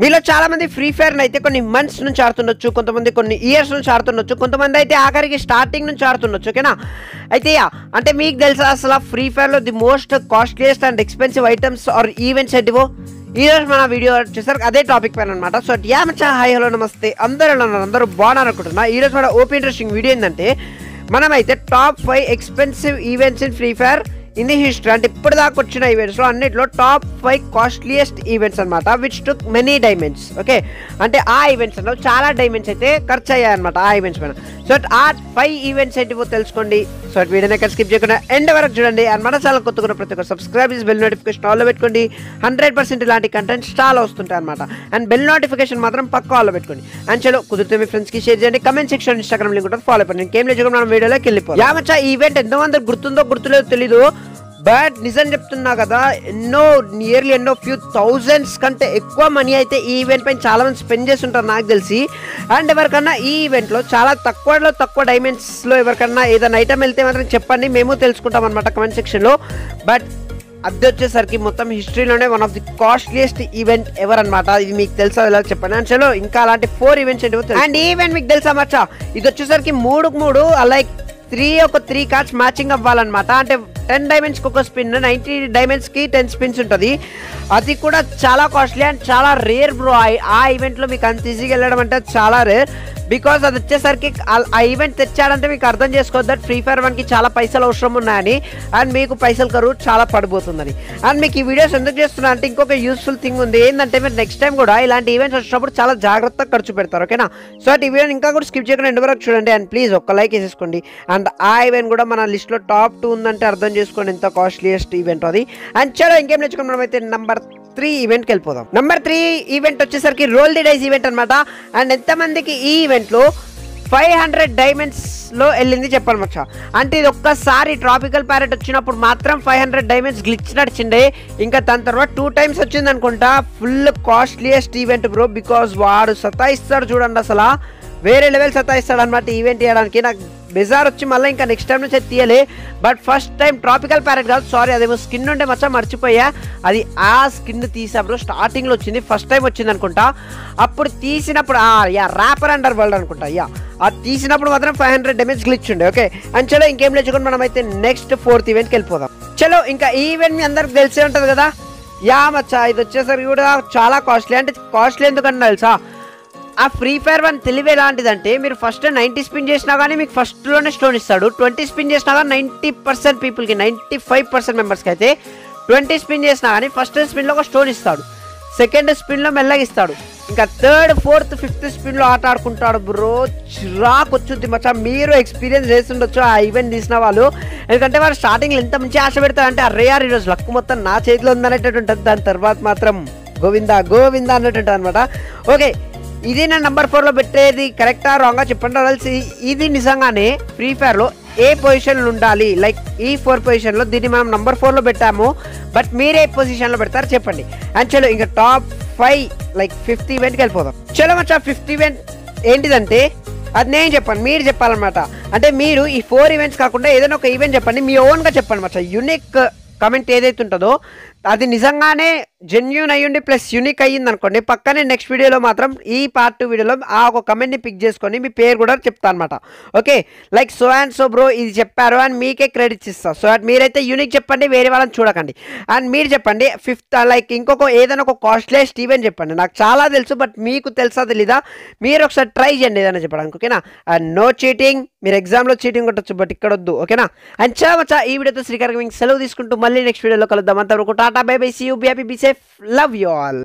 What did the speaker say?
మీలో చాలా మంది ఫ్రీ ఫైర్ అయితే కొన్ని మంత్స్ నుంచి ఆడుతుండొచ్చు కొంతమంది కొన్ని ఇయర్స్ నుంచి ఆడుతుండొచ్చు కొంతమంది అయితే ఆఖరికి స్టార్టింగ్ నుంచి ఆడుతుండొచ్చు ఓకేనా అయితే యా అంటే మీకు తెలుసా అసలు ఫ్రీ ఫైర్లో the most costliest and expensive items or events ఏంటివో ఈ రోజు మన వీడియో వచ్చేసరికి అదే టాపిక్ పైన అనమాట సో యా మచ్చా హాయ్ హలో నమస్తే అందరూ ఎలా ఉన్నారు అందరూ బాగున్నారు అనుకుంటున్నా ఈ రోజు మన ఓపెన్ ఇంట్రెస్టింగ్ వీడియో ఏంటంటే మనమైతే top five expensive events in free fire in the history అంటే ఇప్పుడు దాకా వచ్చిన ఈవెంట్స్ లో అన్నిట్లో టాప్ ఫైవ్ కాస్ట్లీయెస్ట్ ఈవెంట్స్ అనమాట which took many diamonds okay అంటే ఆ ఈవెంట్స్ లో చాలా డైమండ్స్ అయితే ఖర్చు అయ్యాయి అనమాట ఆ ఈవెంట్స్ పైన సో ఆ ఫైవ్ ఈవెంట్స్ ఏంటివో తెలుసుకోండి సో వీడియోని ఎక్కడ స్కిప్ చేయకుండా ఎండ్ వరకు చూడండి అండ్ మన ఛానల్ కొత్తగా ప్రతి ఒక్క సబ్స్క్రైబ్ చేసి బెల్ నోటిఫికేషన్ ఆల్లో పెట్టుకోండి హండ్రెడ్ పర్సెంట్ ఇలాంటి కంటెంట్స్ చాలా వస్తుంటాయి అనమాట అండ్ బెల్ నోటిఫికేషన్ మాత్రం పక్క ఆల్లో పెట్టుకోండి అండ్ చలో కుదిరితే మీ ఫ్రెండ్స్కి షేర్ చేయండి కమెంట్ సెక్షన్ ఇన్స్టాగ్రామ్ లింక్ ఉంటుంది ఫాలో అయిపోయింది ఇంకేం లేదు మనం వీడియోలోకి వెళ్ళిపోయి యామచ్చా ఈ ఈవెంట్ ఎంతమంది గుర్తుందో గుర్తులేదో తెలీదు బట్ నిజం చెప్తున్నా కదా ఎన్నో నియర్లీ ఎన్నో ఫ్యూ థౌజండ్స్ కంటే ఎక్కువ మనీ అయితే ఈ ఈవెంట్ పైన చాలా మంది స్పెండ్ చేస్తుంటారు నాకు తెలిసి అండ్ ఎవరికన్నా ఈ ఈవెంట్లో చాలా తక్కువలో తక్కువ డైమండ్స్లో ఎవరికన్నా ఏదైనా ఐటమ్ వెళ్తే మాత్రం చెప్పండి మేము తెలుసుకుంటాం అనమాట కమెంట్ సెక్షన్లో బట్ అది వచ్చేసరికి మొత్తం హిస్టరీలోనే one of the costliest event ever అనమాట ఇది మీకు తెలుసా ఎలా చెప్పండి అండ్ చలో ఇంకా అలాంటి ఫోర్ ఈవెంట్స్ ఏంటో అండ్ ఈ ఈవెంట్ మీకు తెలుసా మచ్చా ఇది వచ్చేసరికి మూడుకు మూడు లైక్ త్రీ ఒక త్రీ కార్డ్స్ మ్యాచింగ్ అవ్వాలన్నమాట అంటే టెన్ డైమండ్స్కి ఒక స్పిన్ నైంటీ డైమండ్స్కి టెన్ స్పిన్స్ ఉంటుంది అది కూడా చాలా కాస్ట్లీ అండ్ చాలా రేర్ బ్రో ఆ ఈవెంట్లో మీకు అంత ఈజీగా వెళ్ళడం అంటే చాలా రేర్ బికాస్ అది వచ్చేసరికి ఆ- ఆ ఈవెంట్ తెచ్చాడంటే మీకు అర్థం చేసుకోవద్దు దట్ ఫ్రీ ఫైర్ వన్కి చాలా పైసలు అవసరం ఉన్నాయని అండ్ మీకు పైసలు కరువు చాలా పడిపోతుందని అండ్ మీకు ఈ వీడియోస్ ఎందుకు చేస్తున్నా అంటే ఇంకొక యూస్ఫుల్ థింగ్ ఉంది ఏంటంటే మీరు నెక్స్ట్ టైం కూడా ఇలాంటి ఈవెంట్స్ వచ్చినప్పుడు చాలా జాగ్రత్తగా ఖర్చు పెడతారు ఓకేనా సో అటు ఈ వీడియో ఇంకా కూడా స్కిప్ చేయకుండా ఎండు వరకు చూడండి అండ్ ప్లీజ్ ఒక్క లైక్ వేసేసుకోండి అండ్ ఆ ఈవెంట్ కూడా మన లిస్ట్లో టాప్ టూ ఉందంటే అర్థం చేసుకోండి ఎంత కాస్ట్లీయెస్ట్ ఈవెంట్ అది అండ్ చలో ఇంకేం నేర్చుకుని మనం అయితే నంబర్ త్రీ ఈవెంట్కి వెళ్ళిపోదాం నెంబర్ త్రీ ఈవెంట్ వచ్చేసరికి రోల్ ది డైస్ ఈవెంట్ అనమాట అండ్ ఎంతమందికి ఈ ఈవెంట్లో ఫైవ్ హండ్రెడ్ డైమండ్స్లో వెళ్ళింది చెప్పాలన్నమాట అంటే ఇది ఒక్కసారి ట్రాపికల్ ప్యారెట్ వచ్చినప్పుడు మాత్రం ఫైవ్ హండ్రెడ్ డైమండ్స్ గ్లిచ్ నడిచిండే ఇంకా దాని తర్వాత టూ టైమ్స్ వచ్చింది అనుకుంటా full costliest event bro because వాడు సతాయిస్తాడు చూడండి అసలు వేరే లెవెల్ సతాయిస్తాడు అనమాట ఈవెంట్ చేయడానికి నాకు బెజార్ వచ్చి మళ్ళీ ఇంకా నెక్స్ట్ టైం నుంచి అయితే తీయలే but first time tropical parrot కాదు సారీ అదేమో స్కిన్ ఉంటే మచ్చా మర్చిపోయా అది ఆ స్కిన్ తీసినప్పుడు స్టార్టింగ్లో వచ్చింది ఫస్ట్ టైం వచ్చింది అనుకుంటా అప్పుడు తీసినప్పుడు ఆ, యా ర్యాపర్ అండర్ వరల్డ్ అనుకుంటా యా అది తీసినప్పుడు మాత్రం ఫైవ్ హండ్రెడ్ డెమేజ్ గ్లిచ్ ఉండే ఓకే అండ్ చలో ఇంకేం లేచుకొని మనం అయితే నెక్స్ట్ ఫోర్త్ ఈవెంట్కి వెళ్ళిపోదాం చలో ఇంకా ఈ ఈవెంట్ మీ అందరికి తెలిసే ఉంటుంది కదా యా మచ్చా ఇది వచ్చేసరికి కూడా చాలా కాస్ట్లీ అంటే కాస్ట్లీ ఎందుకన్నా తెలుసా ఆ ఫ్రీ ఫైర్ వన్ తెలివి ఎలాంటిదంటే మీరు ఫస్ట్ నైంటీ స్పిన్ చేసినా కానీ మీకు ఫస్ట్లోనే స్టోన్ ఇస్తాడు ట్వంటీ స్పిన్ చేసినా కానీ నైంటీ పర్సెంట్ పీపుల్కి నైంటీ ఫైవ్ పర్సెంట్ మెంబర్స్కి అయితే ట్వంటీ స్పిన్ చేసినా కానీ ఫస్ట్ స్పిన్లో ఒక స్టోన్ ఇస్తాడు సెకండ్ స్పిన్లో మెల్లగా ఇస్తాడు ఇంకా థర్డ్ ఫోర్త్ ఫిఫ్త్ స్పిన్లో ఆట ఆడుకుంటాడు బ్రో చిరాకు వచ్చుద్ది మచ్చా మీరు ఎక్స్పీరియన్స్ చేస్తుండొచ్చు ఆ ఈవెంట్ తీసిన వాళ్ళు ఎందుకంటే వాళ్ళు స్టార్టింగ్లో ఎంత మంచి ఆశ పెడతారంటే అరే యార్ ఈరోజు లక్ మొత్తం నా చేతిలో ఉందనేటట్టు ఉంటుంది దాని తర్వాత మాత్రం గోవిందా గోవిందా అన్నట్టు ఉంటుంది అనమాట ఓకే ఇది నా నంబర్ ఫోర్లో పెట్టేది కరెక్టా రాంగా చెప్పండి తెలిసి ఇది నిజంగానే ఫ్రీ ఫైర్లో ఏ పొజిషన్లో ఉండాలి లైక్ ఈ ఫోర్ పొజిషన్లో దీన్ని మనం నంబర్ ఫోర్లో పెట్టాము బట్ మీరు ఏ పొజిషన్లో పెడతారు చెప్పండి అండ్ చలో ఇంకా టాప్ ఫైవ్ లైక్ ఫిఫ్త్ ఈవెంట్కి వెళ్ళిపోదాం చలో మచ్చా ఫిఫ్త్ ఈవెంట్ ఏంటిదంటే అది నేను చెప్పండి మీరు చెప్పాలన్నమాట అంటే మీరు ఈ ఫోర్ ఈవెంట్స్ కాకుండా ఏదైనా ఒక ఈవెంట్ చెప్పండి మీ ఓన్గా చెప్పండి మచ్చా యునిక్ కమెంట్ ఏదైతే ఉంటుందో అది నిజంగానే జెన్యున్ అయ్యుండి ప్లస్ యూనిక్ అయ్యింది అనుకోండి పక్కనే నెక్స్ట్ వీడియోలో మాత్రం ఈ పార్ట్ టూ వీడియోలో ఆ ఒక కమెంట్ని పిక్ చేసుకొని మీ పేరు కూడా చెప్తా అనమాట okay like so and so bro ఇది చెప్పారు అని మీకే క్రెడిట్స్ ఇస్తా సో అట్ మీరైతే యూనిక్ చెప్పండి వేరే వాళ్ళని చూడకండి అండ్ మీరు చెప్పండి ఫిఫ్త్ లైక్ ఇంకొక ఏదైనా ఒక కాస్ట్లెస్ట్ ఈవెంట్ చెప్పండి నాకు చాలా తెలుసు బట్ మీకు తెలుసా తెలీదా మీరు ఒకసారి ట్రై చేయండి ఏదైనా చెప్పడానికి ఓకేనా అండ్ నో చీటింగ్ మీరు ఎగ్జామ్లో చీటింగ్ కొట్టచ్చు బట్ ఇక్కడ వద్దు ఓకేనా అండ్ చా మచ్చా ఈ వీడియోతో శ్రీకర్ సెలవు తీసుకుంటూ మళ్ళీ నెక్స్ట్ వీడియోలో కలుద్దాం అంతవరకు tata bye bye see you be happy be safe love you all